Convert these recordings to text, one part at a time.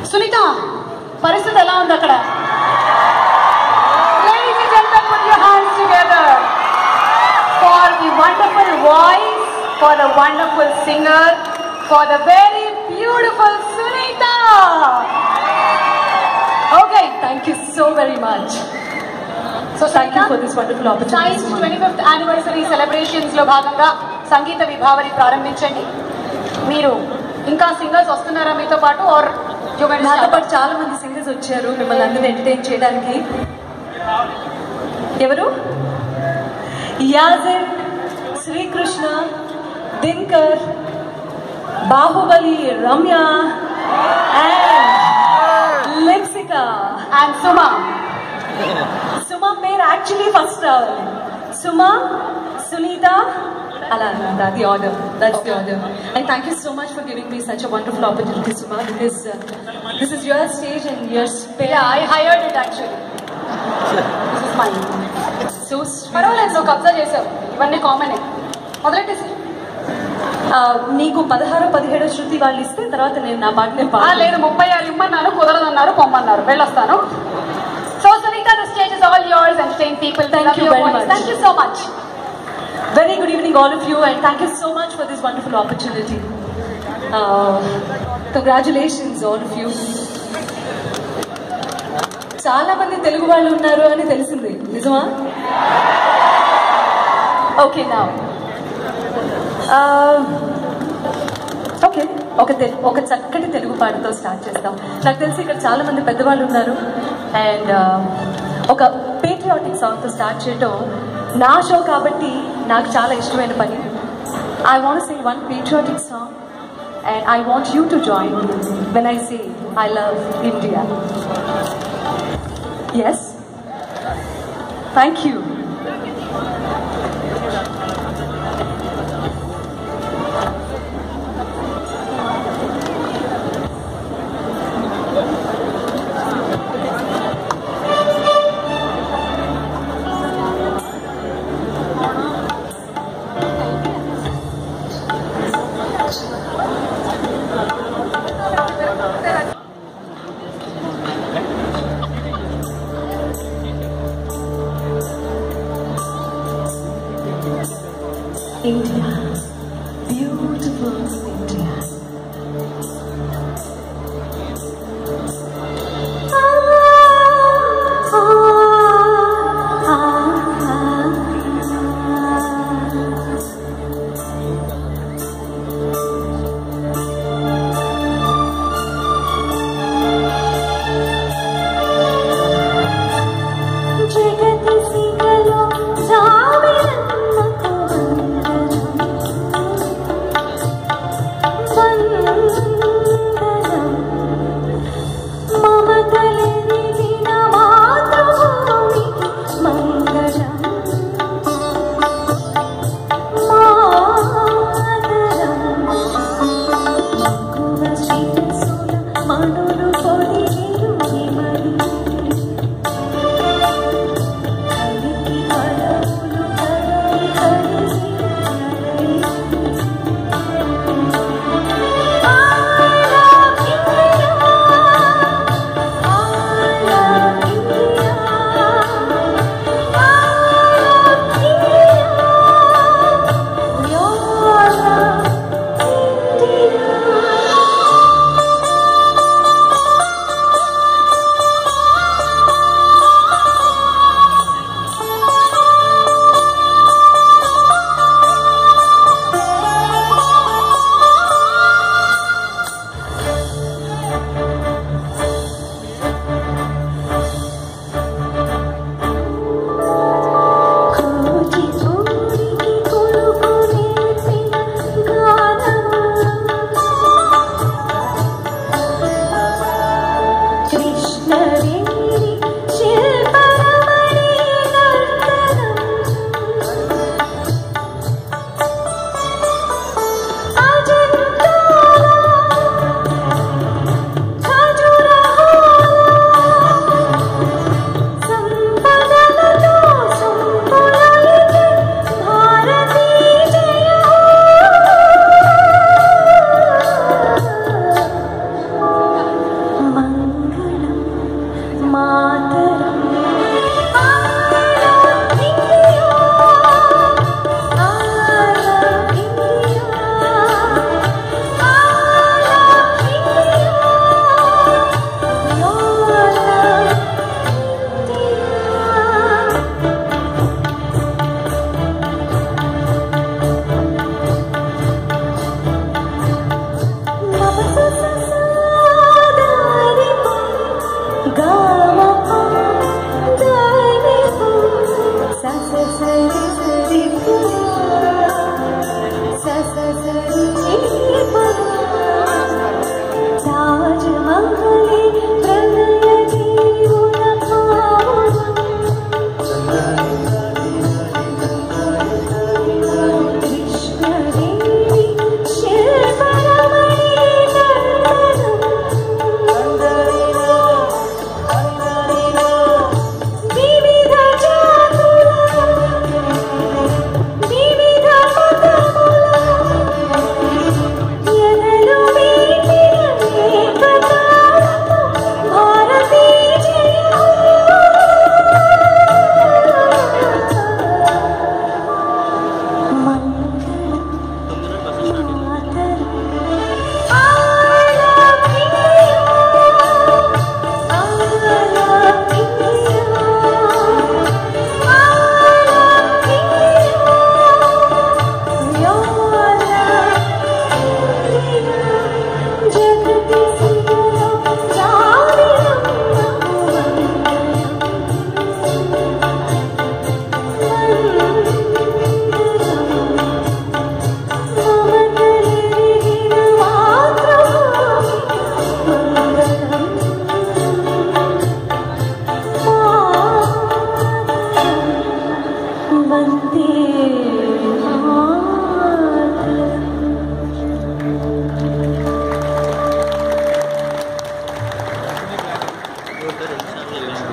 సునీత పరిస్థితి ఎలా ఉంది అక్కడ Ladies and gentlemen, put your hands together for the wonderful voice, for the wonderful singer, for the very beautiful Sunita. Okay, Thank you so very much. so Thank you Sunita, for this wonderful opportunity. Cyient's twenty fifth anniversary celebrations లో భాగంగా సంగీత విభావరి ప్రారంభించండి మీరు ఇంకా singers వస్తున్నారా మీతో పాటు are నాతో పాటు చాలా మంది సింగర్స్ వచ్చారు మిమ్మల్ని అందరూ ఎంటర్టైన్ చేయడానికి ఎవరు యాజన్ శ్రీకృష్ణ దినకర్ బాహుబలి రమ్య అండ్ లిప్సికా అండ్ సుమా సుమ పేరు యాక్చువల్లీ ఫస్ట్ రావాలి సుమ సునీత అలా అన్నమాట అది order that's the order and thank you so much for giving me such a wonderful opportunity Suma because this is your stage and your spare I hired it actually this is mind so పర్వాలేదు నువ్వు కబ్జా చేసావు ఇవన్నీ common మొదలెట్టేసి నీకు పదహారు పదిహేడు శృతి వాళ్ళు ఇస్తే తర్వాత నేను నా పాట నేను ఆ, పాడలేను లేదు ముప్పై ఆరు ఇమ్మన్నారు కుదరదన్నారు పొమ్మన్నారు వెళ్ళొస్తాను so Sunitha the stage is all yours entertain people Thank you very much. Thank you so much Very good evening, all of you, and thank you so much for this wonderful opportunity. Uh, congratulations, all of you. చాలా మంది తెలుగు వాళ్ళు ఉన్నారు అని తెలిసింది నిజమా okay నా okay ఒక తెలు ఒక చక్కటి తెలుగు పాటతో స్టార్ట్ చేస్తాం నాకు తెలిసి ఇక్కడ చాలా మంది పెద్దవాళ్ళు ఉన్నారు అండ్ ఒక పేట్రియాటిక్ సాంగ్తో స్టార్ట్ చేయడం నా షో కాబట్టి నాకు చాలా ఇష్టమైన పని I want sing one patriotic song and I want you to join when I say I love India yes thank you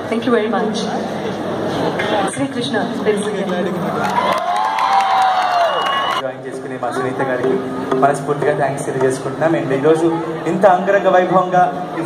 thank you very much Srikrishna join చేసుకునే మా సునీత గారికి మనస్ఫూర్తిగా థ్యాంక్స్ తెలియజేసుకుంటున్నాం అండ్ ఈరోజు ఇంత అంగరంగ వైభవంగా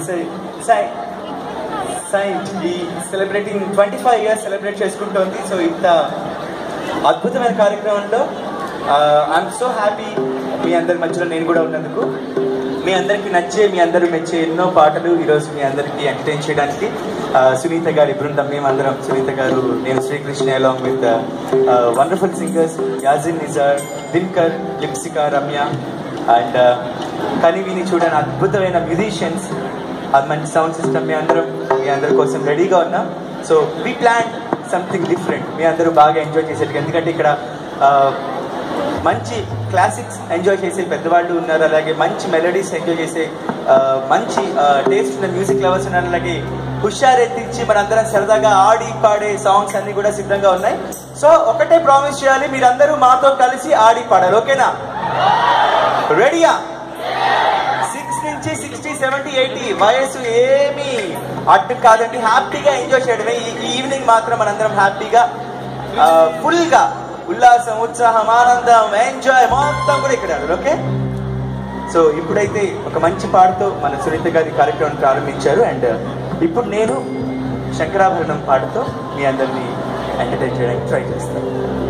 సైట్ ఈ celebrating twenty five years celebrate చేసుకుంటోంది సో ఇంత అద్భుతమైన కార్యక్రమంలో ఐఎమ్ సో హ్యాపీ మీ అందరి మధ్యలో నేను కూడా ఉన్నందుకు మీ అందరికి నచ్చే మీ అందరూ మెచ్చే ఎన్నో పాటలు ఈరోజు మీ అందరికీ ఎంటర్టైన్ చేయడానికి ఆ, సునీత గారి బృందం మేమందరం సునీత గారు నేను Srikrishna along with wonderful singers Yazin Nizar Dinkar Lipsika Ramya and కనివిని చూడని అద్భుతమైన మ్యూజిషియన్స్ అది మంచి సౌండ్ సిస్టమ్ మీ అందరం మీ అందరి కోసం రెడీగా ఉన్నాం so we plan something different మీ అందరూ బాగా ఎంజాయ్ చేసేట్టుగా ఎందుకంటే ఇక్కడ ఆ, మంచి క్లాసిక్స్ ఎంజాయ్ చేసే పెద్దవాళ్ళు ఉన్నారు అలాగే మంచి మెలడీస్ ఎంజాయ్ చేసే ఆ, మంచి టేస్ట్ ఉన్న మ్యూజిక్ లవర్స్ ఉన్నారు అలాగే హుషారెత్తించి మనందరం సరదాగా ఆడి పాడే సాంగ్స్ అన్ని కూడా సిద్ధంగా ఉన్నాయి సో ఒకటే ప్రామిస్ చేయాలి మీరందరూ మాతో కలిసి ఆడి పాడాలి ఓకేనా రెడీయా సిక్స్ నుంచి సిక్స్టీ సెవెంటీ ఎయిటీ వయసు ఏమి అడ్డు కాదండి హ్యాపీగా ఎంజాయ్ చేయడమే ఈ ఈ ఈవినింగ్ మాత్రం మనందరం హ్యాపీగా ఫుల్ గా ఉల్లాసం ఉత్సాహం ఆనందం ఎంజాయ్ మొత్తం కూడా ఇక్కడ ఆడాలి, ఓకే సో ఇప్పుడైతే ఒక మంచి పాటతో మన సునీత గారి కార్యక్రమం ప్రారంభించారు అండ్ ఇప్పుడు నేను శంకరాభరణం పాటతో మీ అందరినీ ఎంటర్టైన్ చేయడానికి ట్రై చేస్తాను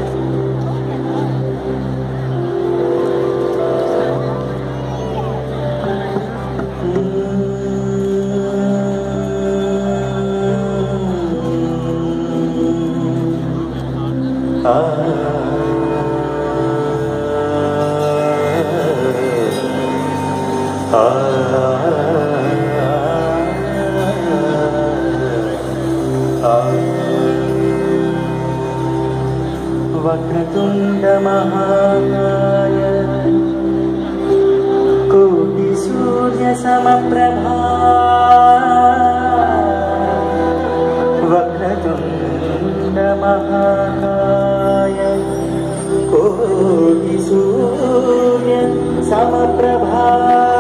వక్రతుండ మహాకాయ కోటి సూర్య సమప్రభా వక్రతుండ మహాకాయ కోటి సూర్య సమప్రభా